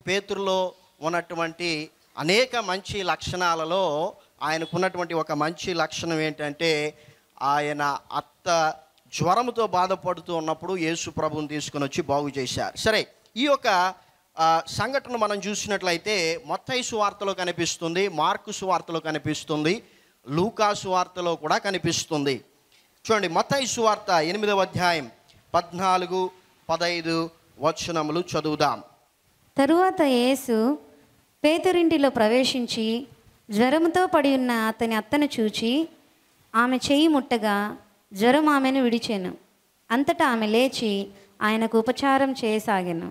పేతురులో ఉన్నటువంటి అనేక మంచి లక్షణాలలో ఆయనకున్నటువంటి ఒక మంచి లక్షణం ఏంటంటే ఆయన అత్త జ్వరంతో బాధపడుతూ ఉన్నప్పుడు యేసు ప్రభువుని తీసుకుని వచ్చి బాగు చేశారు సరే ఈ యొక్క ఆ, సంఘటన మనం చూసినట్లయితే మొత్తయి సువార్తలో కనిపిస్తుంది మార్కు సువార్తలో కనిపిస్తుంది లూకా సువార్తలో కూడా కనిపిస్తుంది చూడండి మొత్తయి సువార్త ఎనిమిదవ అధ్యాయం పద్నాలుగు పదైదు వచనములు చదువుదాం తరువాత యేసు పేతురింటిలో ప్రవేశించి జ్వరముతో పడి ఉన్న అతని అత్తను చూచి ఆమె చెయ్యి ముట్టగా జ్వరం ఆమెను విడిచెను అంతటా ఆమె లేచి ఆయనకు ఉపచారం చేయసాగాను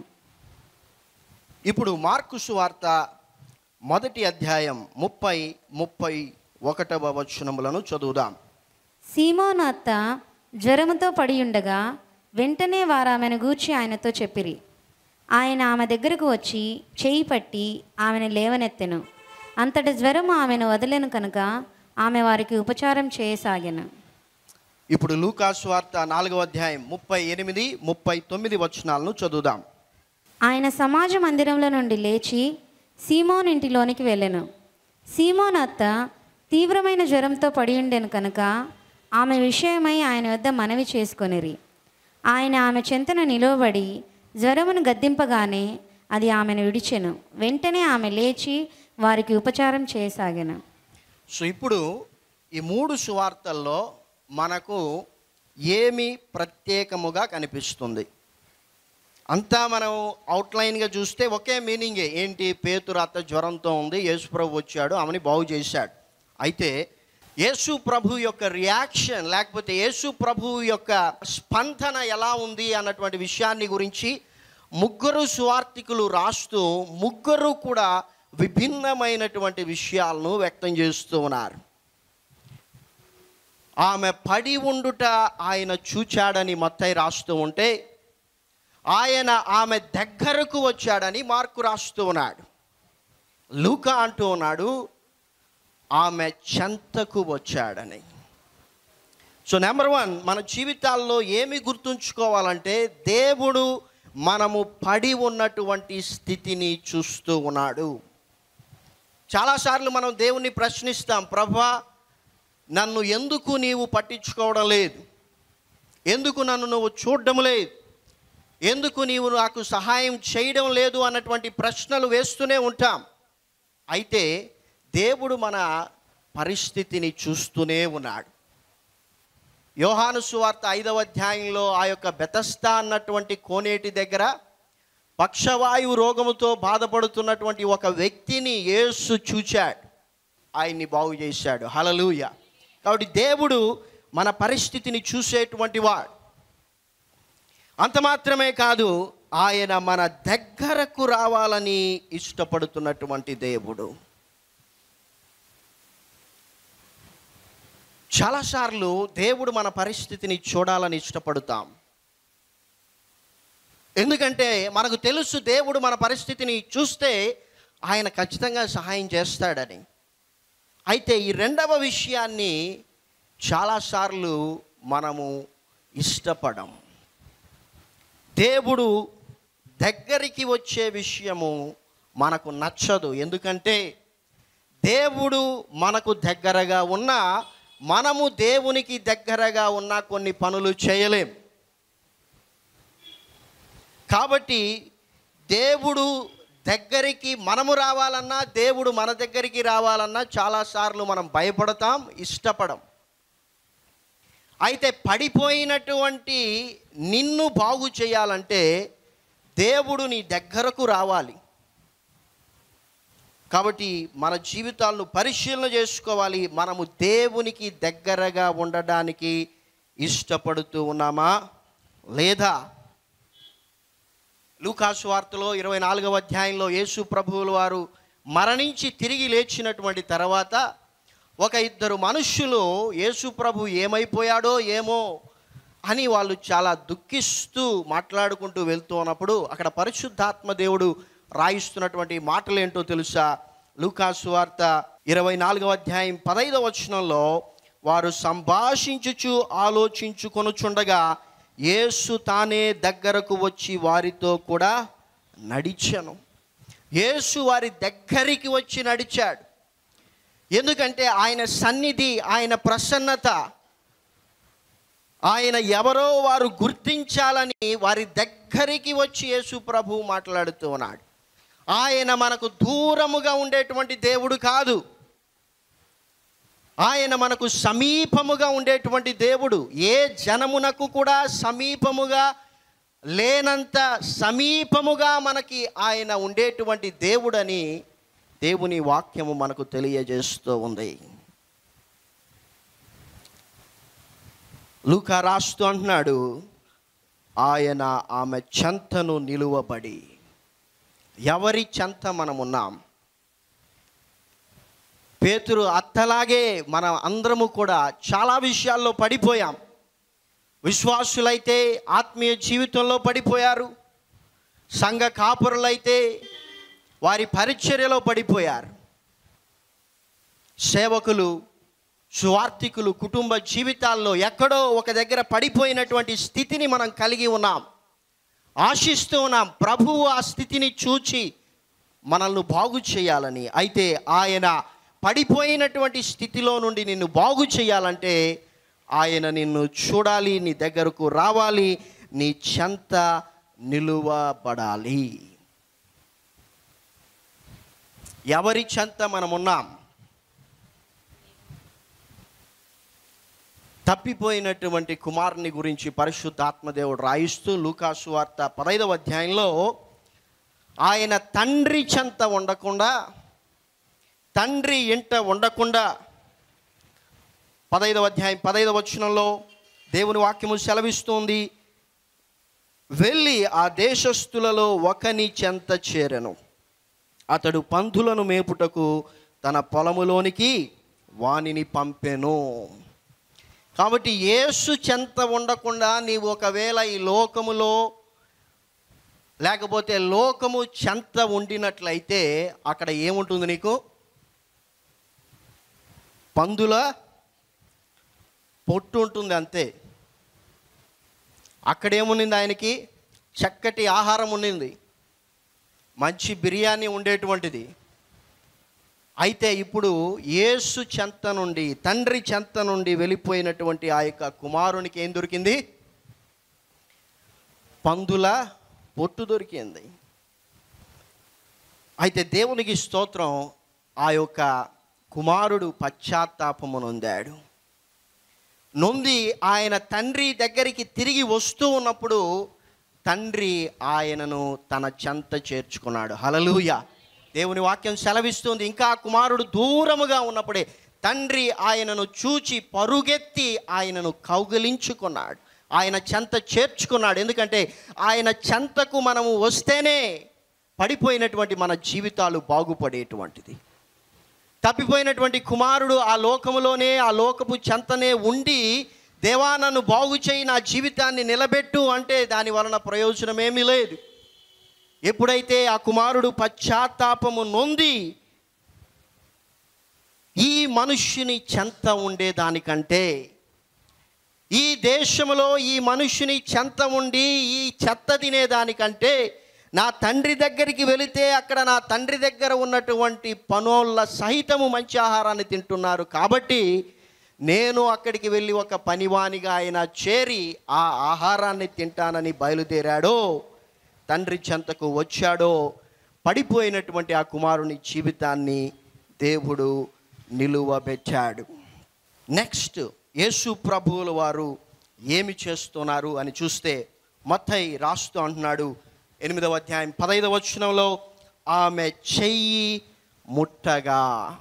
ఇప్పుడు మార్కు సువార్త మొదటి అధ్యాయం ముప్పై ముప్పై ఒకటవ వచనములను చదువుదాం సీమోను అత్త జ్వరముతో పడి ఉండగా వెంటనే వారు ఆమెను గూర్చి ఆయనతో చెప్పిరి ఆయన ఆమె దగ్గరకు వచ్చి చేయి పట్టి ఆమెను లేవనెత్తెను అంతటి జ్వరం ఆమెను వదలెను కనుక ఆమె వారికి ఉపచారం చేయసాగాను ఇప్పుడు లూకా సువార్త నాలుగవ అధ్యాయం ముప్పై ఎనిమిది ముప్పై తొమ్మిది వచనాలను చదువుదాం ఆయన సమాజ మందిరంలో నుండి లేచి సీమోన్ ఇంటిలోనికి వెళ్ళెను సీమోన్ అత్త తీవ్రమైన జ్వరంతో పడి ఉండెను కనుక ఆమె విషయమై ఆయన వద్ద మనవి చేసుకొనిరి ఆయన ఆమె చెంతన నిలువబడి జ్వరమును గద్దింపగానే అది ఆమెను విడిచెను వెంటనే ఆమె లేచి వారికి ఉపచారం చేయసాగాను సో ఇప్పుడు ఈ మూడు సువార్తల్లో మనకు ఏమి ప్రత్యేకముగా కనిపిస్తుంది అంతా మనం అవుట్లైన్గా చూస్తే ఒకే మీనింగే ఏంటి పేతురు అత్త జ్వరంతో ఉంది యేసు ప్రభు వచ్చాడు ఆమెని బాగు చేశాడు అయితే యేసు ప్రభు యొక్క రియాక్షన్ లేకపోతే యేసు ప్రభు యొక్క స్పందన ఎలా ఉంది అన్నటువంటి విషయాన్ని గురించి ముగ్గురు సువార్థికులు రాస్తూ ముగ్గురు కూడా విభిన్నమైనటువంటి విషయాలను వ్యక్తం చేస్తూ ఉన్నారు ఆమె పడి ఉండుట ఆయన చూచాడని మత్తయి రాస్తూ ఉంటే ఆయన ఆమె దగ్గరకు వచ్చాడని మార్కు రాస్తూ ఉన్నాడు లూకా అంటూ ఉన్నాడు ఆమె చెంతకు వచ్చాడని సో నెంబర్ వన్ మన జీవితాల్లో ఏమి గుర్తుంచుకోవాలంటే దేవుడు మనము పడి ఉన్నటువంటి స్థితిని చూస్తూ ఉన్నాడు చాలాసార్లు మనం దేవుణ్ణి ప్రశ్నిస్తాం ప్రభా నన్ను ఎందుకు నీవు పట్టించుకోవడం లేదు ఎందుకు నన్ను నువ్వు చూడడం లేదు ఎందుకు నీవు నాకు సహాయం చేయడం లేదు అన్నటువంటి ప్రశ్నలు వేస్తూనే ఉంటాం అయితే దేవుడు మన పరిస్థితిని చూస్తూనే ఉన్నాడు యోహాను సువార్త ఐదవ అధ్యాయంలో ఆ యొక్క బెతస్తా అన్నటువంటి కోనేటి దగ్గర పక్షవాయువు రోగముతో బాధపడుతున్నటువంటి ఒక వ్యక్తిని యేసు చూచాడు ఆయన్ని బాగు చేశాడు హలలుయ కాబట్టి దేవుడు మన పరిస్థితిని చూసేటువంటి వాడు అంత మాత్రమే కాదు ఆయన మన దగ్గరకు రావాలని ఇష్టపడుతున్నటువంటి దేవుడు చాలాసార్లు దేవుడు మన పరిస్థితిని చూడాలని ఇష్టపడతాం ఎందుకంటే మనకు తెలుసు దేవుడు మన పరిస్థితిని చూస్తే ఆయన ఖచ్చితంగా సహాయం చేస్తాడని అయితే ఈ రెండవ విషయాన్ని చాలాసార్లు మనము ఇష్టపడం దేవుడు దగ్గరికి వచ్చే విషయము మనకు నచ్చదు ఎందుకంటే దేవుడు మనకు దగ్గరగా ఉన్నా మనము దేవునికి దగ్గరగా ఉన్న కొన్ని పనులు చేయలేం కాబట్టి దేవుడు దగ్గరికి మనము రావాలన్నా దేవుడు మన దగ్గరికి రావాలన్నా చాలాసార్లు మనం భయపడతాం ఇష్టపడం అయితే పడిపోయినటువంటి నిన్ను బాగు చేయాలంటే దేవుడు నీ దగ్గరకు రావాలి కాబట్టి మన జీవితాలను పరిశీలన చేసుకోవాలి మనము దేవునికి దగ్గరగా ఉండడానికి ఇష్టపడుతూ ఉన్నామా లేదా లూకాసు వార్తలో ఇరవై నాలుగవ అధ్యాయంలో యేసు ప్రభువుల వారు మరణించి తిరిగి లేచినటువంటి తర్వాత ఒక ఇద్దరు మనుష్యులు యేసు ప్రభు ఏమైపోయాడో ఏమో అని వాళ్ళు చాలా దుఃఖిస్తూ మాట్లాడుకుంటూ వెళ్తూ ఉన్నప్పుడు అక్కడ పరిశుద్ధాత్మ దేవుడు రాయిస్తున్నటువంటి మాటలు ఏంటో తెలుసా లూకాసు వార్త ఇరవై నాలుగవ అధ్యాయం పదైదవ వచనంలో వారు సంభాషించుచు ఆలోచించుకొనుచుండగా యేసు తానే దగ్గరకు వచ్చి వారితో కూడా నడిచెను యేసు వారి దగ్గరికి వచ్చి నడిచాడు ఎందుకంటే ఆయన సన్నిధి ఆయన ప్రసన్నత ఆయన ఎవరో వారు గుర్తించాలని వారి దగ్గరికి వచ్చి యేసు ప్రభు మాట్లాడుతూ ఉన్నాడు ఆయన మనకు దూరముగా ఉండేటువంటి దేవుడు కాదు ఆయన మనకు సమీపముగా ఉండేటువంటి దేవుడు ఏ జనమునకు కూడా సమీపముగా లేనంత సమీపముగా మనకి ఆయన ఉండేటువంటి దేవుడని దేవుని వాక్యము మనకు తెలియజేస్తూ ఉంది లూకా రాస్తూ అంటున్నాడు ఆయన ఆమె చెంతను నిలువబడి ఎవరి చెంత మనం ఉన్నాం పేతురు అత్తలాగే మనం అందరము కూడా చాలా విషయాల్లో పడిపోయాం విశ్వాసులైతే ఆత్మీయ జీవితంలో పడిపోయారు సంఘ కాపురులైతే వారి పరిచర్యలో పడిపోయారు సేవకులు సువార్థికులు కుటుంబ జీవితాల్లో ఎక్కడో ఒక దగ్గర పడిపోయినటువంటి స్థితిని మనం కలిగి ఉన్నాం ఆశిస్తూ ఉన్నాం ప్రభువు ఆ స్థితిని చూచి మనల్ని బాగు చేయాలని అయితే ఆయన పడిపోయినటువంటి స్థితిలో నుండి నిన్ను బాగు చేయాలంటే ఆయన నిన్ను చూడాలి నీ దగ్గరకు రావాలి నీ చెంత నిలువబడాలి ఎవరి చెంత మనం ఉన్నాం తప్పిపోయినటువంటి కుమారుని గురించి పరిశుద్ధ ఆత్మదేవుడు రాయిస్తూ లూకాసు వార్త పదైదవ అధ్యాయంలో ఆయన తండ్రి చెంత ఉండకుండా తండ్రి ఇంట ఉండకుండా పదైదవ అధ్యాయం పదైదవ వచనంలో దేవుని వాక్యము సెలవిస్తుంది వెళ్ళి ఆ దేశస్థులలో ఒకని చెంత చేరెను అతడు పందులను మేపుటకు తన పొలములోనికి వానిని పంపెను కాబట్టి యేసు చెంత ఉండకుండా నీవు ఒకవేళ ఈ లోకములో లేకపోతే లోకము చెంత ఉండినట్లయితే అక్కడ ఏముంటుంది నీకు పందుల పొట్టు ఉంటుంది అంతే అక్కడ ఏముండింది ఆయనకి చక్కటి ఆహారం ఉండింది మంచి బిర్యానీ ఉండేటువంటిది అయితే ఇప్పుడు యేసు చెంత నుండి తండ్రి చెంత నుండి వెళ్ళిపోయినటువంటి ఆ యొక్క కుమారునికి ఏం దొరికింది పందుల పొట్టు దొరికింది అయితే దేవునికి స్తోత్రం ఆ యొక్క కుమారుడు పశ్చాత్తాపము నొందాడు నొంది ఆయన తండ్రి దగ్గరికి తిరిగి వస్తూ ఉన్నప్పుడు తండ్రి ఆయనను తన చెంత చేర్చుకున్నాడు హలలుయ దేవుని వాక్యం సెలవిస్తుంది ఇంకా ఆ కుమారుడు దూరముగా ఉన్నప్పుడే తండ్రి ఆయనను చూచి పరుగెత్తి ఆయనను కౌగిలించుకున్నాడు ఆయన చెంత చేర్చుకున్నాడు ఎందుకంటే ఆయన చెంతకు మనము వస్తేనే పడిపోయినటువంటి మన జీవితాలు బాగుపడేటువంటిది తప్పిపోయినటువంటి కుమారుడు ఆ లోకములోనే ఆ లోకపు చెంతనే ఉండి దేవా నన్ను బాగు చేయి నా జీవితాన్ని నిలబెట్టు అంటే దాని వలన ప్రయోజనమేమీ లేదు ఎప్పుడైతే ఆ కుమారుడు పశ్చాత్తాపము నొంది ఈ మనుష్యుని చెంత ఉండేదానికంటే ఈ దేశంలో ఈ మనుష్యుని చెంత ఉండి ఈ చెత్త తినేదానికంటే నా తండ్రి దగ్గరికి వెళితే అక్కడ నా తండ్రి దగ్గర ఉన్నటువంటి పనోళ్ళ సహితము మంచి ఆహారాన్ని తింటున్నారు కాబట్టి నేను అక్కడికి వెళ్ళి ఒక పనివానిగా ఆయన చేరి ఆ ఆహారాన్ని తింటానని బయలుదేరాడో తండ్రి చెంతకు వచ్చాడో పడిపోయినటువంటి ఆ కుమారుని జీవితాన్ని దేవుడు నిలువబెట్టాడు నెక్స్ట్ యేసు ప్రభువుల వారు ఏమి చేస్తున్నారు అని చూస్తే మత్తై రాస్తూ అంటున్నాడు ఎనిమిదవ అధ్యాయం పదైదవ వచనంలో ఆమె చెయ్యి ముట్టగా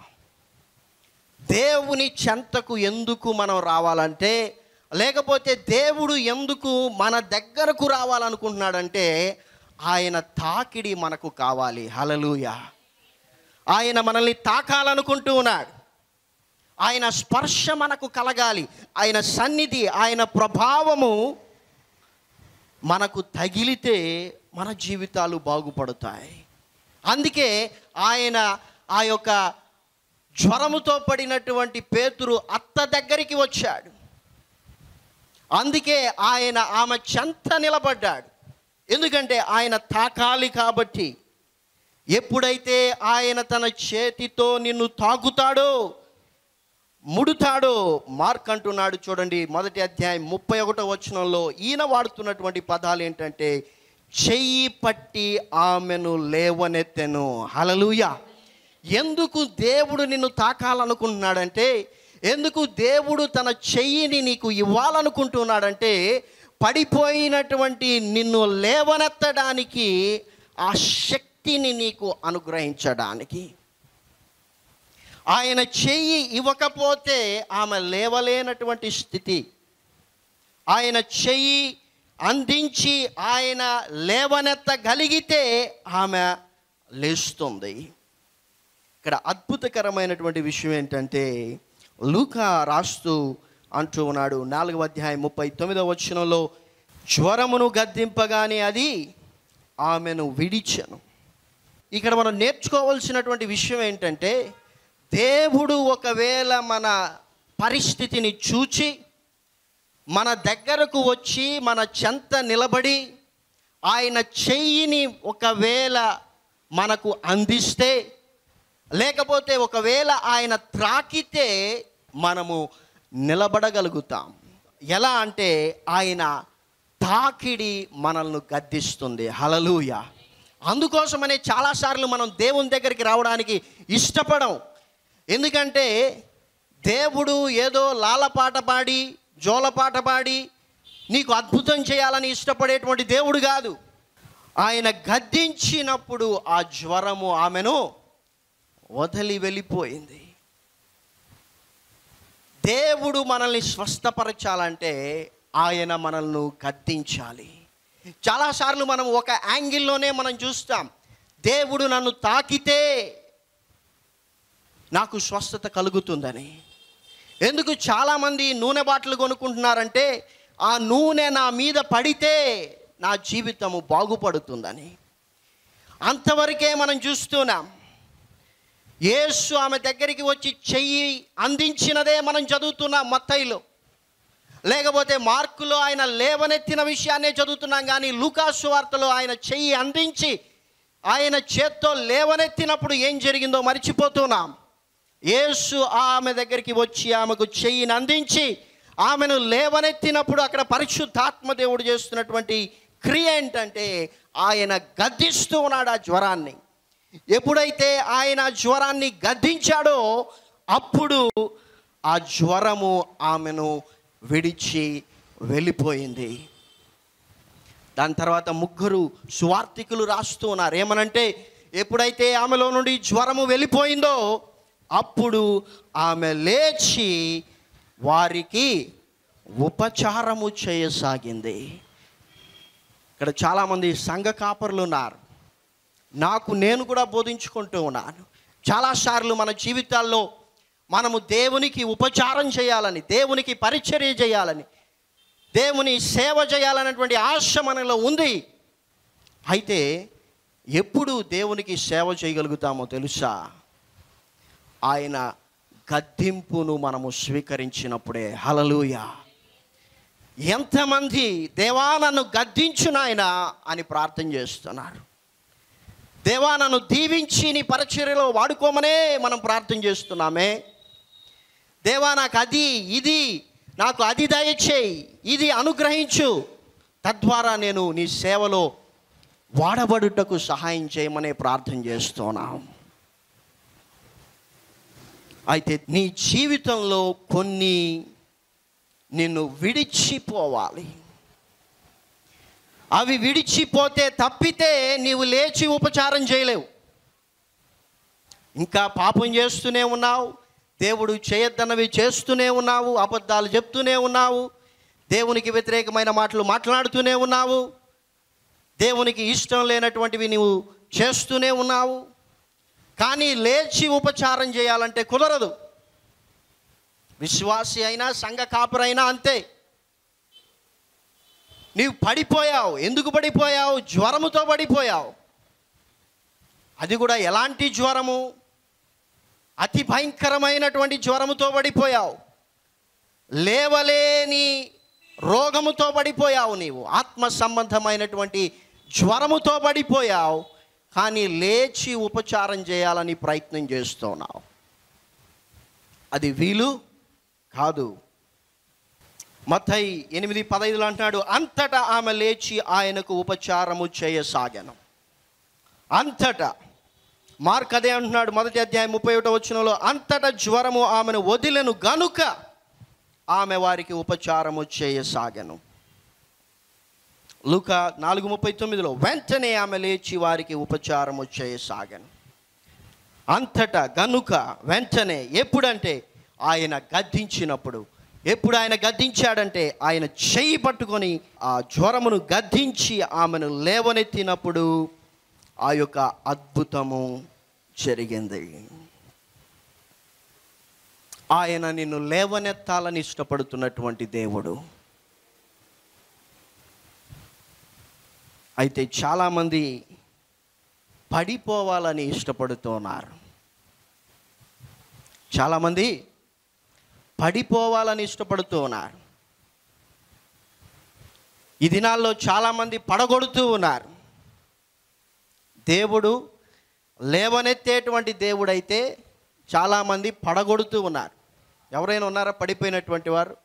దేవుని చెంతకు ఎందుకు మనం రావాలంటే లేకపోతే దేవుడు ఎందుకు మన దగ్గరకు రావాలనుకుంటున్నాడంటే ఆయన తాకిడి మనకు కావాలి హలలుయ ఆయన మనల్ని తాకాలనుకుంటూ ఉన్నాడు ఆయన స్పర్శ మనకు కలగాలి ఆయన సన్నిధి ఆయన ప్రభావము మనకు తగిలితే మన జీవితాలు బాగుపడతాయి అందుకే ఆయన ఆ యొక్క జ్వరముతో పడినటువంటి పేతురు అత్త దగ్గరికి వచ్చాడు అందుకే ఆయన ఆమె చెంత నిలబడ్డాడు ఎందుకంటే ఆయన తాకాలి కాబట్టి ఎప్పుడైతే ఆయన తన చేతితో నిన్ను తాకుతాడో ముడుతాడో మార్క్ అంటున్నాడు చూడండి మొదటి అధ్యాయం ముప్పై ఒకటో వచనంలో ఈయన వాడుతున్నటువంటి పదాలు ఏంటంటే చెయ్యి పట్టి ఆమెను లేవనెత్తెను హలలుయ ఎందుకు దేవుడు నిన్ను తాకాలనుకుంటున్నాడంటే ఎందుకు దేవుడు తన చెయ్యిని నీకు ఇవ్వాలనుకుంటున్నాడంటే పడిపోయినటువంటి నిన్ను లేవనెత్తడానికి ఆ శక్తిని నీకు అనుగ్రహించడానికి ఆయన చెయ్యి ఇవ్వకపోతే ఆమె లేవలేనటువంటి స్థితి ఆయన చెయ్యి అందించి ఆయన లేవనెత్తగలిగితే ఆమె లేస్తుంది ఇక్కడ అద్భుతకరమైనటువంటి విషయం ఏంటంటే లూకా రాస్తూ అంటూ ఉన్నాడు నాలుగవ అధ్యాయం ముప్పై తొమ్మిదవ వచనంలో జ్వరమును గద్దింపగానే అది ఆమెను విడిచెను ఇక్కడ మనం నేర్చుకోవాల్సినటువంటి విషయం ఏంటంటే దేవుడు ఒకవేళ మన పరిస్థితిని చూచి మన దగ్గరకు వచ్చి మన చెంత నిలబడి ఆయన చెయ్యిని ఒకవేళ మనకు అందిస్తే లేకపోతే ఒకవేళ ఆయన త్రాకితే మనము నిలబడగలుగుతాం ఎలా అంటే ఆయన తాకిడి మనల్ని గద్దిస్తుంది హలలుయ అందుకోసమనే చాలాసార్లు మనం దేవుని దగ్గరికి రావడానికి ఇష్టపడం ఎందుకంటే దేవుడు ఏదో లాలపాట పాడి జోలపాట పాడి నీకు అద్భుతం చేయాలని ఇష్టపడేటువంటి దేవుడు కాదు ఆయన గద్దించినప్పుడు ఆ జ్వరము ఆమెను వదిలి వెళ్ళిపోయింది దేవుడు మనల్ని స్వస్థపరచాలంటే ఆయన మనల్ని గద్దించాలి చాలాసార్లు మనం ఒక యాంగిల్లోనే మనం చూస్తాం దేవుడు నన్ను తాకితే నాకు స్వస్థత కలుగుతుందని ఎందుకు చాలామంది నూనె బాటలు కొనుక్కుంటున్నారంటే ఆ నూనె నా మీద పడితే నా జీవితము బాగుపడుతుందని అంతవరకే మనం చూస్తున్నాం యేసు ఆమె దగ్గరికి వచ్చి చెయ్యి అందించినదే మనం చదువుతున్నాం మత్తయిలో లేకపోతే మార్కులో ఆయన లేవనెత్తిన విషయాన్నే చదువుతున్నాం కానీ లూకాసు వార్తలో ఆయన చెయ్యి అందించి ఆయన చేత్తో లేవనెత్తినప్పుడు ఏం జరిగిందో మర్చిపోతున్నాం యేసు ఆమె దగ్గరికి వచ్చి ఆమెకు చెయ్యిని అందించి ఆమెను లేవనెత్తినప్పుడు అక్కడ పరిశుద్ధాత్మ దేవుడు చేస్తున్నటువంటి క్రియ ఏంటంటే ఆయన గద్దిస్తూ ఉన్నాడు ఆ జ్వరాన్ని ఎప్పుడైతే ఆయన జ్వరాన్ని గద్దించాడో అప్పుడు ఆ జ్వరము ఆమెను విడిచి వెళ్ళిపోయింది దాని తర్వాత ముగ్గురు సువార్థికులు రాస్తూ ఉన్నారు ఏమనంటే ఎప్పుడైతే ఆమెలో నుండి జ్వరము వెళ్ళిపోయిందో అప్పుడు ఆమె లేచి వారికి ఉపచారము చేయసాగింది ఇక్కడ చాలామంది సంఘ కాపరులు ఉన్నారు నాకు నేను కూడా బోధించుకుంటూ ఉన్నాను చాలాసార్లు మన జీవితాల్లో మనము దేవునికి ఉపచారం చేయాలని దేవునికి పరిచర్య చేయాలని దేవుని సేవ చేయాలనేటువంటి ఆశ మనలో ఉంది అయితే ఎప్పుడు దేవునికి సేవ చేయగలుగుతామో తెలుసా ఆయన గద్దింపును మనము స్వీకరించినప్పుడే హలలుయ ఎంతమంది దేవా నన్ను గద్దించు నాయనా అని ప్రార్థన చేస్తున్నారు దేవా నన్ను దీవించి నీ పరిచర్యలో వాడుకోమనే మనం ప్రార్థన చేస్తున్నామే దేవా నాకు అది ఇది నాకు అది దయచేయి ఇది అనుగ్రహించు తద్వారా నేను నీ సేవలో వాడబడుటకు సహాయం చేయమనే ప్రార్థన చేస్తున్నాం అయితే నీ జీవితంలో కొన్ని నిన్ను విడిచిపోవాలి అవి విడిచిపోతే తప్పితే నీవు లేచి ఉపచారం చేయలేవు ఇంకా పాపం చేస్తూనే ఉన్నావు దేవుడు చేయొద్దన్నవి చేస్తూనే ఉన్నావు అబద్ధాలు చెప్తూనే ఉన్నావు దేవునికి వ్యతిరేకమైన మాటలు మాట్లాడుతూనే ఉన్నావు దేవునికి ఇష్టం లేనటువంటివి నీవు చేస్తూనే ఉన్నావు కానీ లేచి ఉపచారం చేయాలంటే కుదరదు విశ్వాసి అయినా సంఘ కాపురైనా అంతే నీవు పడిపోయావు ఎందుకు పడిపోయావు జ్వరముతో పడిపోయావు అది కూడా ఎలాంటి జ్వరము అతి భయంకరమైనటువంటి జ్వరముతో పడిపోయావు లేవలేని రోగముతో పడిపోయావు నీవు ఆత్మ సంబంధమైనటువంటి జ్వరముతో పడిపోయావు కానీ లేచి ఉపచారం చేయాలని ప్రయత్నం చేస్తున్నావు అది వీలు కాదు మత్తయి ఎనిమిది పదైదులో అంటున్నాడు అంతటా ఆమె లేచి ఆయనకు ఉపచారము చేయసాగాను అంతటా మార్క్ అదే అంటున్నాడు మొదటి అధ్యాయం ముప్పై ఒకటో వచ్చినలో అంతటా జ్వరము ఆమెను వదిలెను గనుక ఆమె వారికి ఉపచారము చేయసాగాను లూక నాలుగు ముప్పై తొమ్మిదిలో వెంటనే ఆమె లేచి వారికి ఉపచారము చేయసాగాను అంతటా గనుక వెంటనే ఎప్పుడంటే ఆయన గద్దించినప్పుడు ఎప్పుడు ఆయన గద్దించాడంటే ఆయన చెయ్యి పట్టుకొని ఆ జ్వరమును గద్దించి ఆమెను లేవనెత్తినప్పుడు ఆ యొక్క అద్భుతము జరిగింది ఆయన నిన్ను లేవనెత్తాలని ఇష్టపడుతున్నటువంటి దేవుడు అయితే చాలామంది పడిపోవాలని ఇష్టపడుతున్నారు చాలామంది పడిపోవాలని ఇష్టపడుతూ ఉన్నారు ఈ దినాల్లో చాలామంది పడగొడుతూ ఉన్నారు దేవుడు లేవనెత్తేటువంటి దేవుడైతే చాలామంది పడగొడుతూ ఉన్నారు ఎవరైనా ఉన్నారా పడిపోయినటువంటి వారు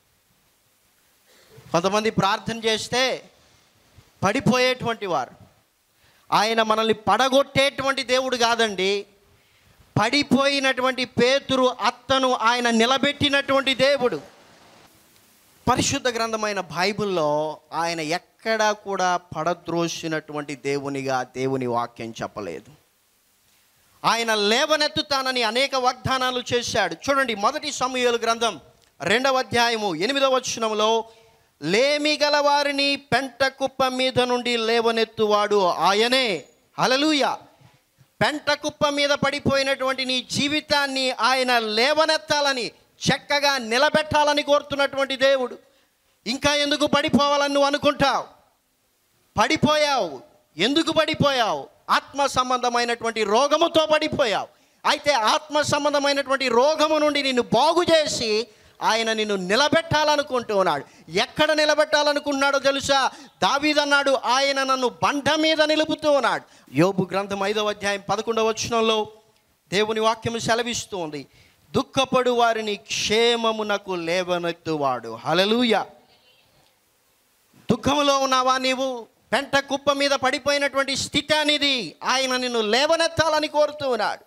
కొంతమంది ప్రార్థన చేస్తే పడిపోయేటువంటి వారు ఆయన మనల్ని పడగొట్టేటువంటి దేవుడు కాదండి పడిపోయినటువంటి పేతురు అత్తను ఆయన నిలబెట్టినటువంటి దేవుడు పరిశుద్ధ గ్రంథమైన బైబిల్లో ఆయన ఎక్కడా కూడా పడద్రోసినటువంటి దేవునిగా దేవుని వాక్యం చెప్పలేదు ఆయన లేవనెత్తుతానని అనేక వాగ్దానాలు చేశాడు చూడండి మొదటి సమూహలు గ్రంథం రెండవ అధ్యాయము ఎనిమిదవ వచనంలో లేమి గలవారిని పెంట కుప్ప మీద నుండి లేవనెత్తువాడు ఆయనే హలలుయ పెంట కుప్ప మీద పడిపోయినటువంటి నీ జీవితాన్ని ఆయన లేవనెత్తాలని చక్కగా నిలబెట్టాలని కోరుతున్నటువంటి దేవుడు ఇంకా ఎందుకు పడిపోవాలని నువ్వు అనుకుంటావు పడిపోయావు ఎందుకు పడిపోయావు ఆత్మ సంబంధమైనటువంటి రోగముతో పడిపోయావు అయితే ఆత్మ సంబంధమైనటువంటి రోగము నుండి నిన్ను బాగు చేసి ఆయన నిన్ను నిలబెట్టాలనుకుంటూ ఉన్నాడు ఎక్కడ నిలబెట్టాలనుకున్నాడో తెలుసా దావీదన్నాడు ఆయన నన్ను బండ మీద నిలుపుతూ ఉన్నాడు యోబు గ్రంథం ఐదవ అధ్యాయం పదకొండవ వచనంలో దేవుని వాక్యము సెలవిస్తూ ఉంది దుఃఖపడు వారిని క్షేమమునకు లేవనెత్తువాడు హలలుయ దుఃఖములో ఉన్నావా నీవు పెంట కుప్ప మీద పడిపోయినటువంటి స్థితి అనేది ఆయన నిన్ను లేవనెత్తాలని కోరుతూ ఉన్నాడు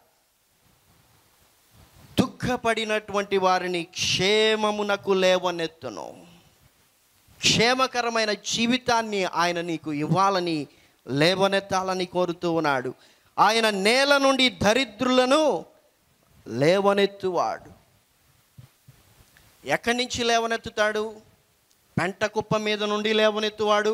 దుఃఖపడినటువంటి వారిని క్షేమమునకు లేవనెత్తును క్షేమకరమైన జీవితాన్ని ఆయన నీకు ఇవ్వాలని లేవనెత్తాలని కోరుతూ ఉన్నాడు ఆయన నేల నుండి దరిద్రులను లేవనెత్తువాడు ఎక్కడి నుంచి లేవనెత్తుతాడు పెంట కుప్ప మీద నుండి లేవనెత్తువాడు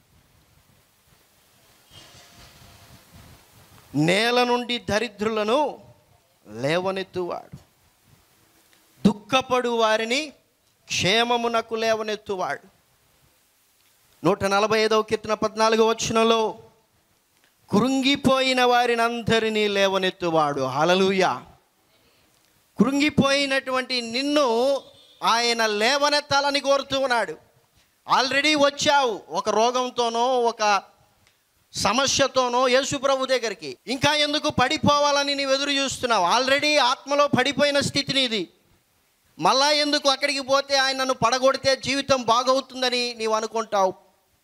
నేల నుండి దరిద్రులను లేవనెత్తువాడు దుఃఖపడు వారిని క్షేమమునకు లేవనెత్తువాడు నూట నలభై ఐదవ కీర్తన పద్నాలుగో వచనంలో కృంగిపోయిన వారిని అందరినీ లేవనెత్తువాడు హలలుయ కృంగిపోయినటువంటి నిన్ను ఆయన లేవనెత్తాలని కోరుతూ ఉన్నాడు ఆల్రెడీ వచ్చావు ఒక రోగంతోనో ఒక సమస్యతోనో యేసు ప్రభు దగ్గరికి ఇంకా ఎందుకు పడిపోవాలని నీవు ఎదురు చూస్తున్నావు ఆల్రెడీ ఆత్మలో పడిపోయిన స్థితి నీది మళ్ళా ఎందుకు అక్కడికి పోతే ఆయన నన్ను పడగొడితే జీవితం బాగవుతుందని నీవు అనుకుంటావు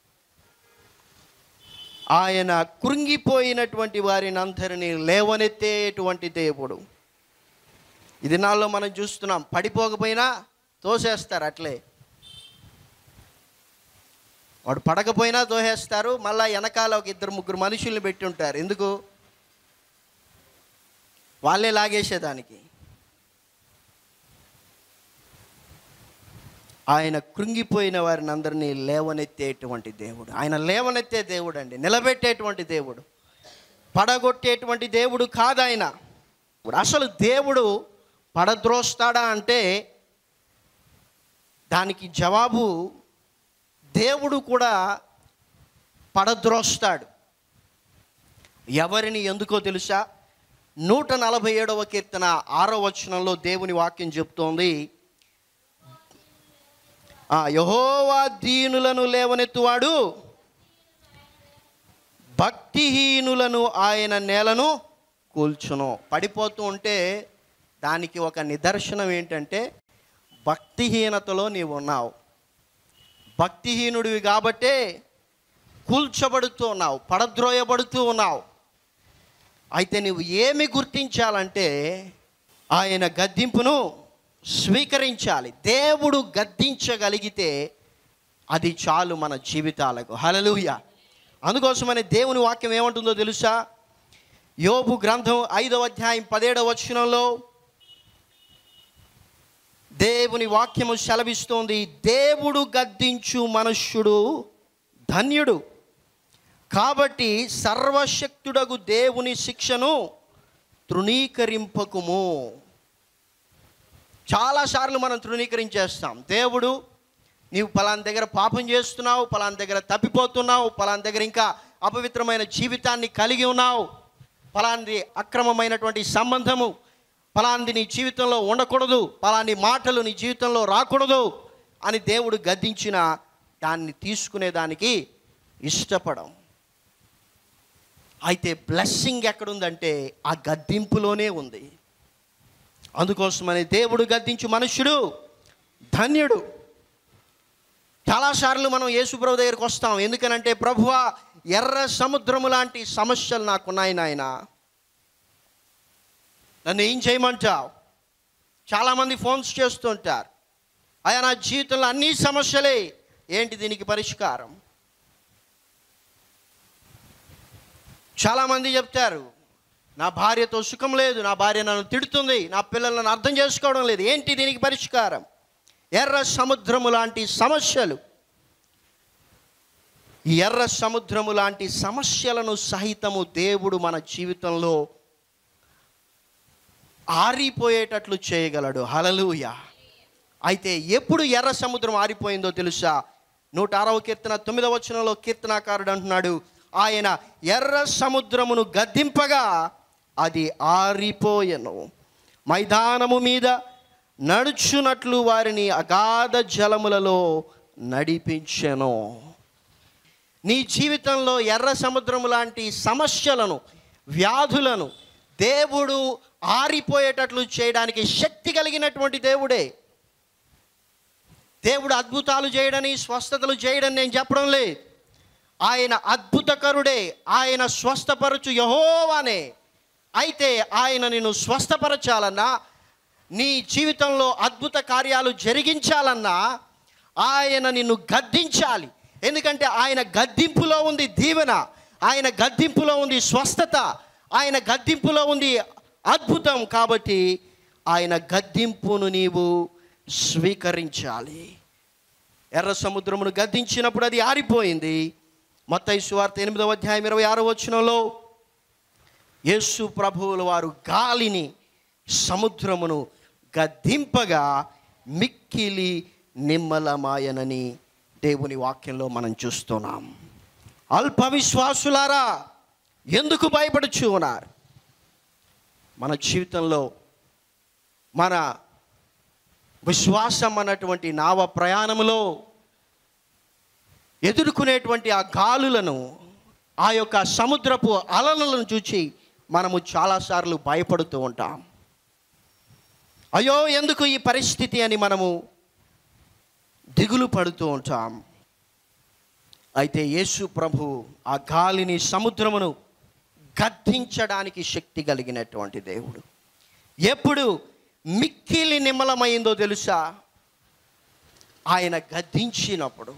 ఆయన కృంగిపోయినటువంటి వారిని అందరినీ లేవనెత్తేటువంటి దేవుడు ఈ దినాల్లో మనం చూస్తున్నాం పడిపోకపోయినా తోసేస్తారు అట్లే వాడు పడకపోయినా తోసేస్తారు మళ్ళా వెనకాల ఒక ఇద్దరు ముగ్గురు మనుషుల్ని పెట్టి ఉంటారు ఎందుకు వాళ్ళే లాగేసేదానికి ఆయన కృంగిపోయిన వారిని అందరినీ లేవనెత్తేటువంటి దేవుడు ఆయన లేవనెత్తే దేవుడు అండి నిలబెట్టేటువంటి దేవుడు పడగొట్టేటువంటి దేవుడు కాదు ఆయన అసలు దేవుడు పడద్రోస్తాడా అంటే దానికి జవాబు దేవుడు కూడా పడద్రోస్తాడు ఎవరిని ఎందుకో తెలుసా నూట నలభై ఏడవ కీర్తన ఆరో వచనంలో దేవుని వాక్యం చెప్తోంది ఆ యహోవా దీనులను లేవనెత్తువాడు భక్తిహీనులను ఆయన నేలను కూల్చును పడిపోతూ ఉంటే దానికి ఒక నిదర్శనం ఏంటంటే భక్తిహీనతలో నీవు ఉన్నావు భక్తిహీనుడివి కాబట్టే కూల్చబడుతూ ఉన్నావు పడద్రోయబడుతూ ఉన్నావు అయితే నువ్వు ఏమి గుర్తించాలంటే ఆయన గద్దింపును స్వీకరించాలి దేవుడు గద్దించగలిగితే అది చాలు మన జీవితాలకు హలలుయ అందుకోసమని దేవుని వాక్యం ఏమంటుందో తెలుసా యోబు గ్రంథం ఐదవ అధ్యాయం పదేడవ వచనంలో దేవుని వాక్యము సెలవిస్తోంది దేవుడు గద్దించు మనుష్యుడు ధన్యుడు కాబట్టి సర్వశక్తుడగు దేవుని శిక్షను తృణీకరింపకుము చాలాసార్లు మనం తృణీకరించేస్తాం దేవుడు నీవు పలానా దగ్గర పాపం చేస్తున్నావు పలానా దగ్గర తప్పిపోతున్నావు పలానా దగ్గర ఇంకా అపవిత్రమైన జీవితాన్ని కలిగి ఉన్నావు పలాంది అక్రమమైనటువంటి సంబంధము పలాంది నీ జీవితంలో ఉండకూడదు పలాని మాటలు నీ జీవితంలో రాకూడదు అని దేవుడు గద్దించిన దాన్ని తీసుకునేదానికి ఇష్టపడం అయితే బ్లెస్సింగ్ ఎక్కడుందంటే ఆ గద్దింపులోనే ఉంది అందుకోసమని దేవుడు గద్దించు మనుష్యుడు ధన్యుడు చాలాసార్లు మనం యేసుప్రభు దగ్గరికి వస్తాం ఎందుకనంటే ప్రభువా ఎర్ర సముద్రము లాంటి సమస్యలు నాకున్నాయి నాయన నన్ను ఏం చేయమంటావు చాలామంది ఫోన్స్ చేస్తుంటారు అయ్యా నా జీవితంలో అన్ని సమస్యలే ఏంటి దీనికి పరిష్కారం చాలామంది చెప్తారు నా భార్యతో సుఖం లేదు నా భార్య నన్ను తిడుతుంది నా పిల్లలను అర్థం చేసుకోవడం లేదు ఏంటి దీనికి పరిష్కారం ఎర్ర సముద్రము లాంటి సమస్యలు ఈ ఎర్ర సముద్రము లాంటి సమస్యలను సహితము దేవుడు మన జీవితంలో ఆరిపోయేటట్లు చేయగలడు హలలుయ అయితే ఎప్పుడు ఎర్ర సముద్రం ఆరిపోయిందో తెలుసా నూట అరవ కీర్తన తొమ్మిదవ వచనంలో కీర్తనాకారుడు అంటున్నాడు ఆయన ఎర్ర సముద్రమును గద్దింపగా అది ఆరిపోయెను మైదానము మీద నడుచునట్లు వారిని అగాధ జలములలో నడిపించెను నీ జీవితంలో ఎర్ర సముద్రం లాంటి సమస్యలను వ్యాధులను దేవుడు ఆరిపోయేటట్లు చేయడానికి శక్తి కలిగినటువంటి దేవుడే దేవుడు అద్భుతాలు చేయడని స్వస్థతలు చేయడని నేను చెప్పడం లేదు ఆయన అద్భుతకరుడే ఆయన స్వస్థపరచు యహోవానే అయితే ఆయన నిన్ను స్వస్థపరచాలన్నా నీ జీవితంలో అద్భుత కార్యాలు జరిగించాలన్నా ఆయన నిన్ను గద్దించాలి ఎందుకంటే ఆయన గద్దింపులో ఉంది దీవెన ఆయన గద్దింపులో ఉంది స్వస్థత ఆయన గద్దింపులో ఉంది అద్భుతం కాబట్టి ఆయన గద్దింపును నీవు స్వీకరించాలి ఎర్ర సముద్రమును గద్దించినప్పుడు అది ఆరిపోయింది మత్తయి సువార్త ఎనిమిదవ అధ్యాయం ఇరవై ఆరో వచనంలో యేసు ప్రభువుల వారు గాలిని సముద్రమును గద్దింపగా మిక్కిలి నిమ్మలమాయనని దేవుని వాక్యంలో మనం చూస్తున్నాం అల్ప విశ్వాసులారా ఎందుకు భయపడుచు ఉన్నారు మన జీవితంలో మన విశ్వాసం అన్నటువంటి నావ ప్రయాణంలో ఎదుర్కొనేటువంటి ఆ గాలులను ఆ యొక్క సముద్రపు అలలను చూచి మనము చాలాసార్లు భయపడుతూ ఉంటాం అయ్యో ఎందుకు ఈ పరిస్థితి అని మనము దిగులు పడుతూ ఉంటాం అయితే యేసు ప్రభు ఆ గాలిని సముద్రమును గద్దించడానికి శక్తి కలిగినటువంటి దేవుడు ఎప్పుడు మిక్కిలి నిమ్మలమైందో తెలుసా ఆయన గద్దించినప్పుడు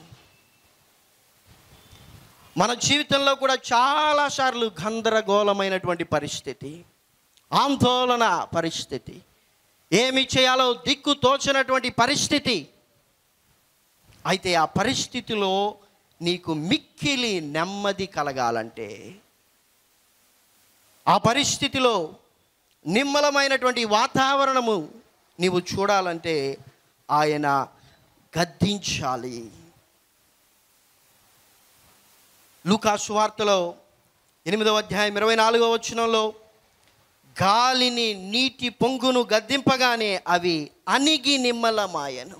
మన జీవితంలో కూడా చాలాసార్లు గందరగోళమైనటువంటి పరిస్థితి ఆందోళన పరిస్థితి ఏమి చేయాలో దిక్కు తోచినటువంటి పరిస్థితి అయితే ఆ పరిస్థితిలో నీకు మిక్కిలి నెమ్మది కలగాలంటే ఆ పరిస్థితిలో నిమ్మలమైనటువంటి వాతావరణము నీవు చూడాలంటే ఆయన గద్దించాలి లూకా సువార్తలో ఎనిమిదవ అధ్యాయం ఇరవై నాలుగవ వచనంలో గాలిని నీటి పొంగును గద్దింపగానే అవి అణిగి నిమ్మలమాయను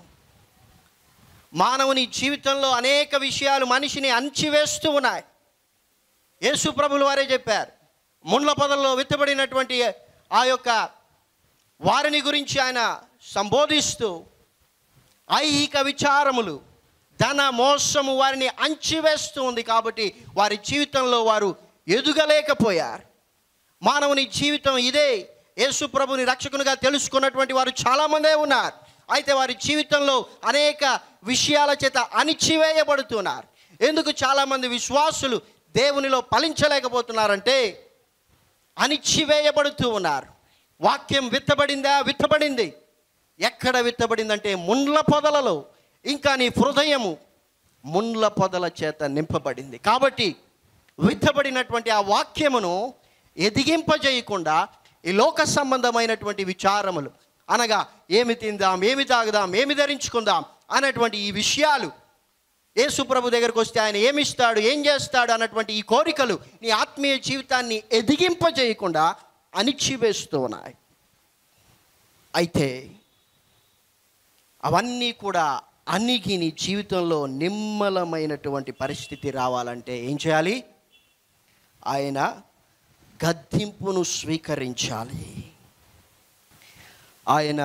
మానవుని జీవితంలో అనేక విషయాలు మనిషిని అణచివేస్తూ ఉన్నాయి యేసు ప్రభులు వారే చెప్పారు ముండ్ల పొదల్లో విత్తబడినటువంటి ఆ యొక్క వారిని గురించి ఆయన సంబోధిస్తూ ఐహిక విచారములు ధన మోసము వారిని అంచివేస్తూ ఉంది కాబట్టి వారి జీవితంలో వారు ఎదుగలేకపోయారు మానవుని జీవితం ఇదే యేసు ప్రభుని రక్షకునిగా తెలుసుకున్నటువంటి వారు చాలామందే ఉన్నారు అయితే వారి జీవితంలో అనేక విషయాల చేత అణిచివేయబడుతున్నారు ఎందుకు చాలామంది విశ్వాసులు దేవునిలో ఫలించలేకపోతున్నారంటే అణిచివేయబడుతూ ఉన్నారు వాక్యం విత్తబడిందా విత్తబడింది ఎక్కడ విత్తబడిందంటే ముండ్ల పొదలలో ఇంకా నీ హృదయము ముండ్ల పొదల చేత నింపబడింది కాబట్టి విత్తబడినటువంటి ఆ వాక్యమును ఎదిగింపజేయకుండా ఈ లోక సంబంధమైనటువంటి విచారములు అనగా ఏమి తిందాం ఏమి తాగుదాం ఏమి ధరించుకుందాం అనేటువంటి ఈ విషయాలు యేసు ప్రభు దగ్గరకు వస్తే ఆయన ఏమి ఇస్తాడు ఏం చేస్తాడు అన్నటువంటి ఈ కోరికలు నీ ఆత్మీయ జీవితాన్ని ఎదిగింపజేయకుండా అణిచివేస్తూ ఉన్నాయి అయితే అవన్నీ కూడా అన్నిగి నీ జీవితంలో నిమ్మలమైనటువంటి పరిస్థితి రావాలంటే ఏం చేయాలి ఆయన గద్దింపును స్వీకరించాలి ఆయన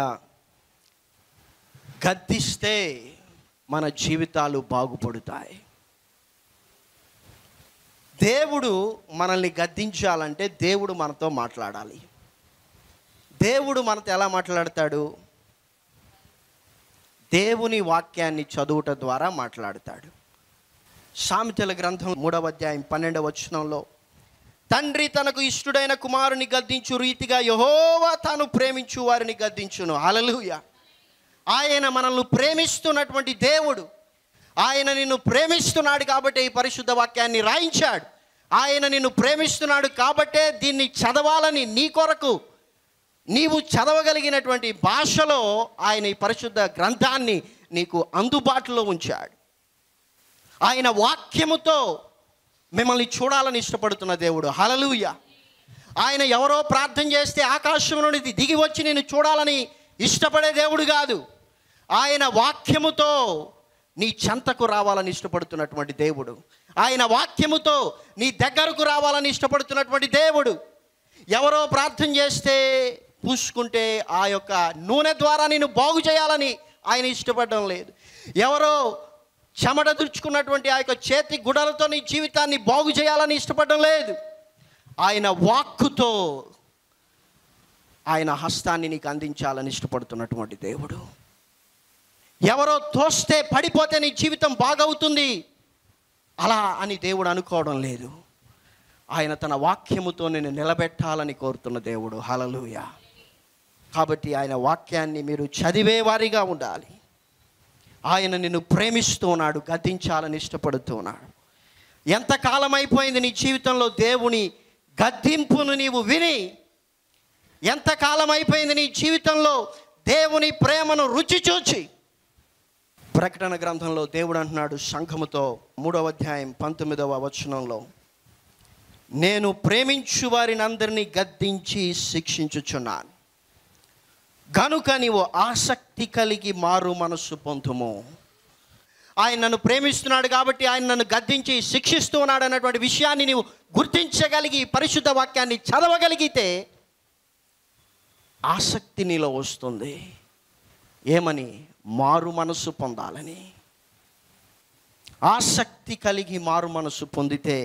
గద్దిస్తే మన జీవితాలు బాగుపడతాయి దేవుడు మనల్ని గద్దించాలంటే దేవుడు మనతో మాట్లాడాలి దేవుడు మనతో ఎలా మాట్లాడతాడు దేవుని వాక్యాన్ని చదువుట ద్వారా మాట్లాడతాడు సామెతల గ్రంథం మూడవ అధ్యాయం పన్నెండవ వచనంలో తండ్రి తనకు ఇష్టడైన కుమారుని గద్దించు రీతిగా యహోవా తాను ప్రేమించు వారిని గద్దించును హల్లెలూయ ఆయన మనల్ని ప్రేమిస్తున్నటువంటి దేవుడు ఆయన నిన్ను ప్రేమిస్తున్నాడు కాబట్టి ఈ పరిశుద్ధ వాక్యాన్ని రాయించాడు ఆయన నిన్ను ప్రేమిస్తున్నాడు కాబట్టే దీన్ని చదవాలని నీ కొరకు నీవు చదవగలిగినటువంటి భాషలో ఆయన ఈ పరిశుద్ధ గ్రంథాన్ని నీకు అందుబాటులో ఉంచాడు ఆయన వాక్యముతో మిమ్మల్ని చూడాలని ఇష్టపడుతున్న దేవుడు హలలుయ ఆయన ఎవరో ప్రార్థన చేస్తే ఆకాశం నుండి దిగి వచ్చి నేను చూడాలని ఇష్టపడే దేవుడు కాదు ఆయన వాక్యముతో నీ చెంతకు రావాలని ఇష్టపడుతున్నటువంటి దేవుడు ఆయన వాక్యముతో నీ దగ్గరకు రావాలని ఇష్టపడుతున్నటువంటి దేవుడు ఎవరో ప్రార్థన చేస్తే పూసుకుంటే ఆ యొక్క నూనె ద్వారా నేను బాగు చేయాలని ఆయన ఇష్టపడడం లేదు ఎవరో చెమట దుర్చుకున్నటువంటి ఆ యొక్క చేతి గుడలతో నీ జీవితాన్ని బాగు చేయాలని ఇష్టపడడం లేదు ఆయన వాక్కుతో ఆయన హస్తాన్ని నీకు అందించాలని ఇష్టపడుతున్నటువంటి దేవుడు ఎవరో తోస్తే పడిపోతే నీ జీవితం బాగవుతుంది అలా అని దేవుడు అనుకోవడం లేదు ఆయన తన వాక్యముతో నేను నిలబెట్టాలని కోరుతున్న దేవుడు హలలుయ కాబట్టి ఆయన వాక్యాన్ని మీరు చదివేవారిగా ఉండాలి ఆయన నిన్ను ప్రేమిస్తూ ఉన్నాడు గద్దించాలని ఇష్టపడుతూ ఉన్నాడు ఎంతకాలం అయిపోయింది నీ జీవితంలో దేవుని గద్దింపును నీవు విని ఎంతకాలం అయిపోయింది నీ జీవితంలో దేవుని ప్రేమను రుచి చూచి ప్రకటన గ్రంథంలో దేవుడు అంటున్నాడు శంఖముతో మూడవ అధ్యాయం పంతొమ్మిదవ వచనంలో నేను ప్రేమించు వారిని అందరినీ గద్దించి శిక్షించుచున్నాను గనుక నీవు ఆసక్తి కలిగి మారు మనస్సు పొందుము ఆయన నన్ను ప్రేమిస్తున్నాడు కాబట్టి ఆయన నన్ను గద్దించి శిక్షిస్తూ ఉన్నాడు అన్నటువంటి విషయాన్ని నీవు గుర్తించగలిగి పరిశుద్ధ వాక్యాన్ని చదవగలిగితే ఆసక్తి నీలో వస్తుంది ఏమని మారు మనసు పొందాలని ఆసక్తి కలిగి మారు మనసు పొందితే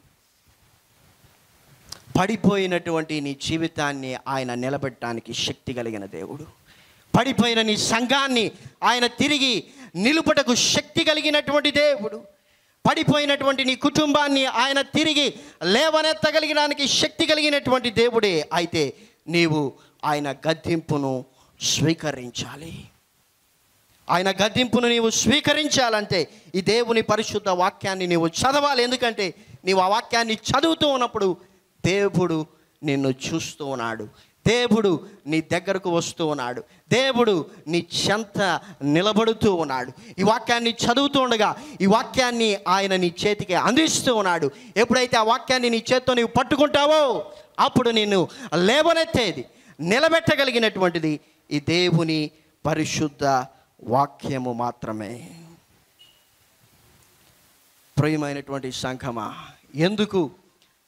పడిపోయినటువంటి నీ జీవితాన్ని ఆయన నిలబెట్టడానికి శక్తి కలిగిన దేవుడు పడిపోయిన నీ సంఘాన్ని ఆయన తిరిగి నిలుపుటకు శక్తి కలిగినటువంటి దేవుడు పడిపోయినటువంటి నీ కుటుంబాన్ని ఆయన తిరిగి లేవనెత్తగలిగడానికి శక్తి కలిగినటువంటి దేవుడే అయితే నీవు ఆయన గద్దింపును స్వీకరించాలి ఆయన గద్దింపును నీవు స్వీకరించాలంటే ఈ దేవుని పరిశుద్ధ వాక్యాన్ని నీవు చదవాలి ఎందుకంటే నీవు ఆ వాక్యాన్ని చదువుతూ ఉన్నప్పుడు దేవుడు నిన్ను చూస్తూ ఉన్నాడు దేవుడు నీ దగ్గరకు వస్తూ ఉన్నాడు దేవుడు నీ చెంత నిలబడుతూ ఉన్నాడు ఈ వాక్యాన్ని చదువుతూ ఉండగా ఈ వాక్యాన్ని ఆయన నీ చేతికి అందిస్తూ ఉన్నాడు ఎప్పుడైతే ఆ వాక్యాన్ని నీ చేత్తో నీవు పట్టుకుంటావో అప్పుడు నిన్ను లేవనెత్తేది నిలబెట్టగలిగినటువంటిది ఈ దేవుని పరిశుద్ధ వాక్యము మాత్రమే ప్రియమైనటువంటి సంఘమా ఎందుకు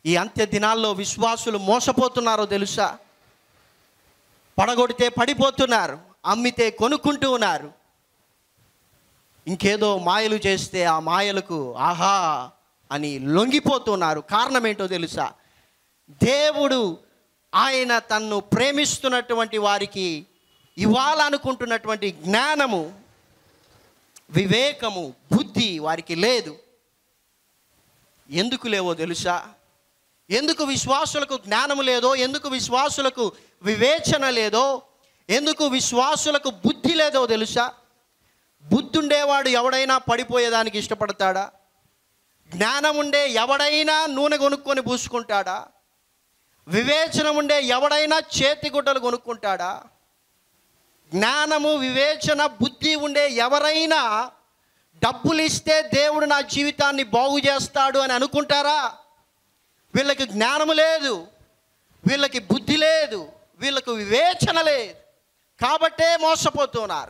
ఈ అంత్య దినాల్లో విశ్వాసులు మోసపోతున్నారో తెలుసా పడగొడితే పడిపోతున్నారు అమ్మితే కొనుక్కుంటూ ఉన్నారు ఇంకేదో మాయలు చేస్తే ఆ మాయలకు ఆహా అని లొంగిపోతున్నారు కారణం ఏంటో తెలుసా దేవుడు ఆయన తన్ను ప్రేమిస్తున్నటువంటి వారికి ఇవ్వాలనుకుంటున్నటువంటి జ్ఞానము వివేకము బుద్ధి వారికి లేదు ఎందుకు లేవో తెలుసా ఎందుకు విశ్వాసులకు జ్ఞానము లేదో ఎందుకు విశ్వాసులకు వివేచన లేదో ఎందుకు విశ్వాసులకు బుద్ధి లేదో తెలుసా బుద్ధి ఉండేవాడు ఎవడైనా పడిపోయేదానికి ఇష్టపడతాడా జ్ఞానం ఉండే ఎవడైనా నూనె కొనుక్కొని పూసుకుంటాడా వివేచన ఉండే ఎవడైనా చేతి గుడ్డలు కొనుక్కుంటాడా జ్ఞానము వివేచన బుద్ధి ఉండే ఎవరైనా డబ్బులు ఇస్తే దేవుడు నా జీవితాన్ని బాగు చేస్తాడు అని అనుకుంటారా వీళ్ళకి జ్ఞానము లేదు వీళ్ళకి బుద్ధి లేదు వీళ్ళకు వివేచన లేదు కాబట్టే మోసపోతున్నారు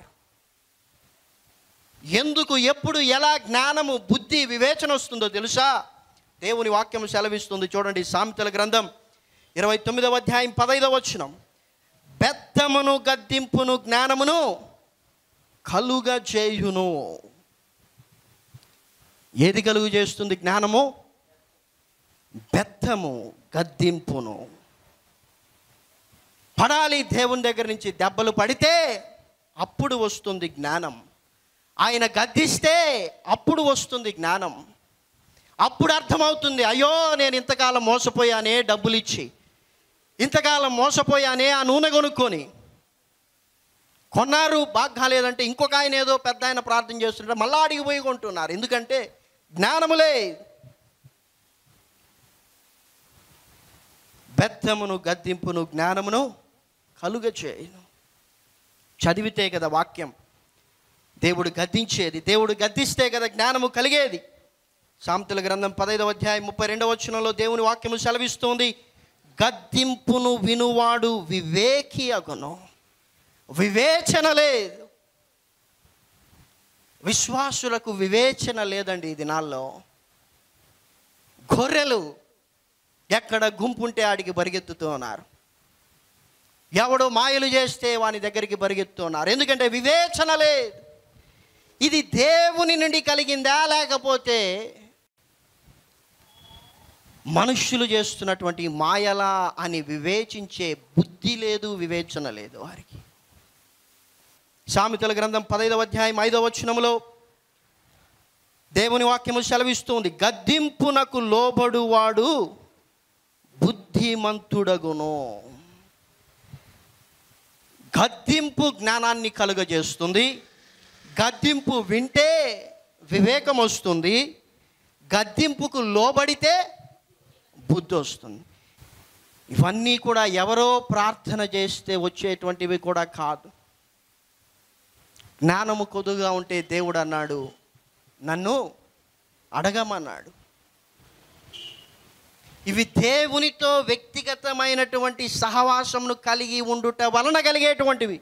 ఎందుకు ఎప్పుడు ఎలా జ్ఞానము బుద్ధి వివేచన వస్తుందో తెలుసా దేవుని వాక్యం సెలవిస్తుంది చూడండి సామెతల గ్రంథం ఇరవై తొమ్మిదవ అధ్యాయం పదైదవ వచనం బెత్తమును గద్దింపును జ్ఞానమును కలుగ చేయును ఏది కలుగు చేస్తుంది జ్ఞానము బెత్తము గద్దింపును పడాలి దేవుని దగ్గర నుంచి దెబ్బలు పడితే అప్పుడు వస్తుంది జ్ఞానం ఆయన గద్దిస్తే అప్పుడు వస్తుంది జ్ఞానం అప్పుడు అర్థమవుతుంది అయ్యో నేను ఇంతకాలం మోసపోయానే డబ్బులు ఇచ్చి ఇంతకాలం మోసపోయానే ఆ నూనె కొనుక్కొని కొన్నారు బాగా లేదంటే ఇంకొక ఆయన ఏదో పెద్ద ఆయన ప్రార్థన చేస్తుంటే మళ్ళా అడిగి పోయి కొంటున్నారు ఎందుకంటే జ్ఞానములే బెత్తమును గద్దింపును జ్ఞానమును కలుగ చేయను చదివితే కదా వాక్యం దేవుడు గద్దించేది దేవుడు గద్దిస్తే కదా జ్ఞానము కలిగేది సామెతల గ్రంథం పదైదవ అధ్యాయం ముప్పై రెండవ వచనంలో దేవుని వాక్యము సెలవిస్తుంది గద్దింపును వినువాడు వివేకి అగును వివేచన లేదు విశ్వాసులకు వివేచన లేదండి ఈ దినాల్లో గొర్రెలు ఎక్కడ గుంపుంటే ఆడికి పరిగెత్తుతూ ఉన్నారు ఎవడు మాయలు చేస్తే వాని దగ్గరికి పరిగెత్తున్నారు ఎందుకంటే వివేచన లేదు ఇది దేవుని నుండి కలిగిందా లేకపోతే మనుష్యులు చేస్తున్నటువంటి మాయలా అని వివేచించే బుద్ధి లేదు వివేచన లేదు వారికి సామెతల గ్రంథం పదైదవ అధ్యాయం ఐదవ వచనములో దేవుని వాక్యము సెలవిస్తుంది గద్దింపునకు లోబడువాడు బుద్ధిమంతుడగును గద్దింపు జ్ఞానాన్ని కలుగజేస్తుంది గద్దింపు వింటే వివేకం వస్తుంది గద్దింపుకు లోబడితే బుద్ధి వస్తుంది ఇవన్నీ కూడా ఎవరో ప్రార్థన చేస్తే వచ్చేటువంటివి కూడా కాదు జ్ఞానము కొద్దుగా ఉంటే దేవుడు అన్నాడు నన్ను అడగమన్నాడు ఇవి దేవునితో వ్యక్తిగతమైనటువంటి సహవాసమును కలిగి ఉండుట వలన కలిగేటువంటివి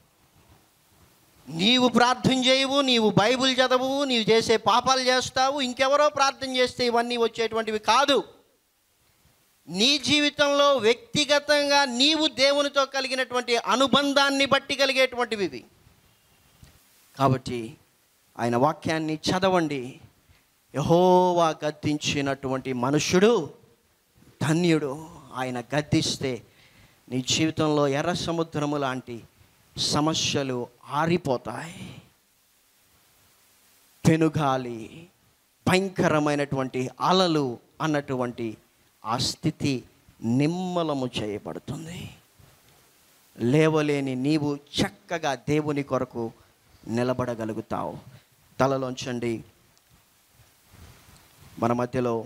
నీవు ప్రార్థన చేయవు నీవు బైబిల్ చదవవు నీవు చేసే పాపాలు చేస్తావు ఇంకెవరో ప్రార్థన చేస్తే ఇవన్నీ వచ్చేటువంటివి కాదు నీ జీవితంలో వ్యక్తిగతంగా నీవు దేవునితో కలిగినటువంటి అనుబంధాన్ని బట్టి కలిగేటువంటివి ఇవి కాబట్టి ఆయన వాక్యాన్ని చదవండి యహోవా గద్దించినటువంటి మనుష్యుడు ధన్యుడు ఆయన గద్దిస్తే నీ జీవితంలో ఎర్ర సముద్రము లాంటి సమస్యలు ఆరిపోతాయి పెనుగాలి భయంకరమైనటువంటి అలలు అన్నటువంటి ఆ స్థితి నిమ్మలము చేయబడుతుంది లేవలేని నీవు చక్కగా దేవుని కొరకు నిలబడగలుగుతావు తలలోంచండి మన మధ్యలో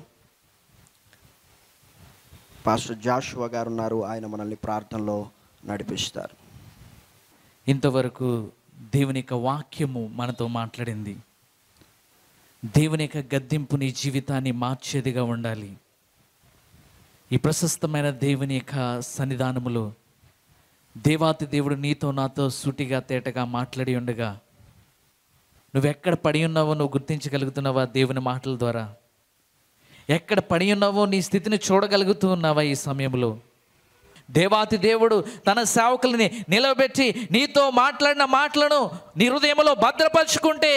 పాస్టర్ జాషువా గారు ఉన్నారు ఆయన మనల్ని ప్రార్థనలో నడిపిస్తారు ఇంతవరకు దేవుని యొక్క వాక్యము మనతో మాట్లాడింది దేవుని యొక్క గద్దింపు నీ జీవితాన్ని మార్చేదిగా ఉండాలి ఈ ప్రశస్తమైన దేవుని యొక్క సన్నిధానములో దేవాతి దేవుడు నీతో నాతో సూటిగా తేటగా మాట్లాడి ఉండగా నువ్వెక్కడ పడి ఉన్నావో నువ్వు గుర్తించగలుగుతున్నావా దేవుని మాటల ద్వారా ఎక్కడ పడి ఉన్నావో నీ స్థితిని చూడగలుగుతూ ఉన్నావా ఈ సమయంలో దేవాతి దేవుడు తన సేవకుల్ని నిలబెట్టి నీతో మాట్లాడిన మాటలను నీ హృదయంలో భద్రపరుచుకుంటే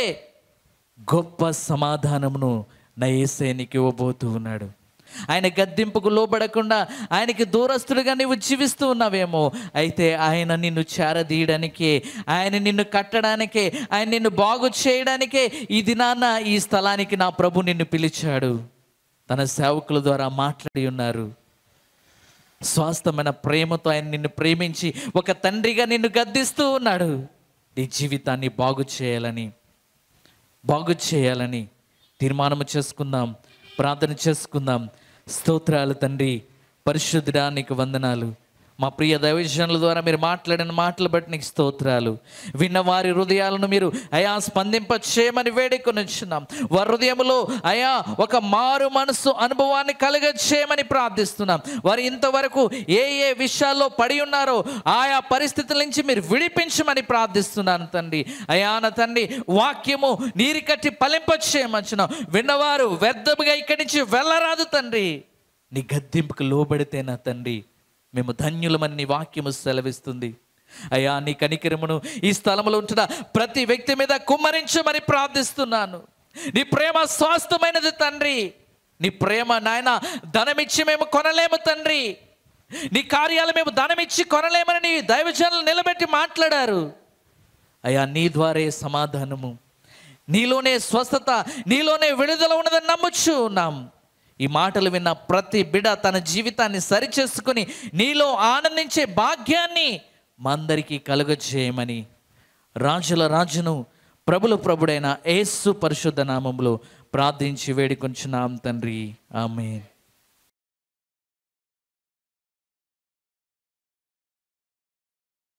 గొప్ప సమాధానమును నా ఏసైనికి ఇవ్వబోతూ ఉన్నాడు ఆయన గద్దింపుకు లోబడకుండా ఆయనకి దూరస్తుడిగా నీవు జీవిస్తూ ఉన్నావేమో అయితే ఆయన నిన్ను చేరదీయడానికే ఆయన నిన్ను కట్టడానికే ఆయన నిన్ను బాగు చేయడానికే ఈ దినాన్న ఈ స్థలానికి నా ప్రభు నిన్ను పిలిచాడు తన సేవకుల ద్వారా మాట్లాడి ఉన్నారు స్వాస్థమైన ప్రేమతో ఆయన నిన్ను ప్రేమించి ఒక తండ్రిగా నిన్ను గద్దిస్తూ ఉన్నాడు నీ జీవితాన్ని బాగు చేయాలని బాగు చేయాలని తీర్మానం చేసుకుందాం ప్రార్థన చేసుకుందాం స్తోత్రాలు తండ్రి పరిశుద్ధుడా నీకు వందనాలు మా ప్రియ దైవజనుల ద్వారా మీరు మాట్లాడిన మాటలు బట్టి నీకు స్తోత్రాలు విన్న వారి హృదయాలను మీరు అయా స్పందింప చేయమని వేడుకొనిచ్చున్నాం వారి హృదయములో అయా ఒక మారు మనసు అనుభవాన్ని కలుగ చేయమని ప్రార్థిస్తున్నాం వారు ఇంతవరకు ఏ ఏ విషయాల్లో పడి ఉన్నారో ఆయా పరిస్థితుల నుంచి మీరు విడిపించమని ప్రార్థిస్తున్నాను తండ్రి అయా నా తండ్రి వాక్యము నీరు కట్టి పలింప చేయమచ్చున్నాం విన్నవారు వ్యర్థముగా ఇక్కడి నుంచి వెళ్ళరాదు తండ్రి నీ గద్దింపుకు లోబడితే నా తండ్రి మేము ధన్యులమని నీ వాక్యము సెలవిస్తుంది అయ్యా నీ కనికరమును ఈ స్థలంలో ఉంటున్న ప్రతి వ్యక్తి మీద కుమ్మరించమని ప్రార్థిస్తున్నాను నీ ప్రేమ స్వాస్థమైనది తండ్రి నీ ప్రేమ నాయన ధనమిచ్చి మేము కొనలేము తండ్రి నీ కార్యాలు మేము ధనమిచ్చి కొనలేమని నీ దైవజనులు నిలబెట్టి మాట్లాడారు అయ్యా నీ ద్వారే సమాధానము నీలోనే స్వస్థత నీలోనే విడుదల ఉన్నదని నమ్ముచు ఉన్నాం ఈ మాటలు విన్న ప్రతి బిడ తన జీవితాన్ని సరిచేసుకుని నీలో ఆనందించే భాగ్యాన్ని మా అందరికీ కలుగజేయమని రాజుల రాజును ప్రభుల ప్రభుడైన యేసు పరిశుద్ధ నామంలో ప్రార్థించి వేడుకొంచున్నాం తండ్రి ఆమెన్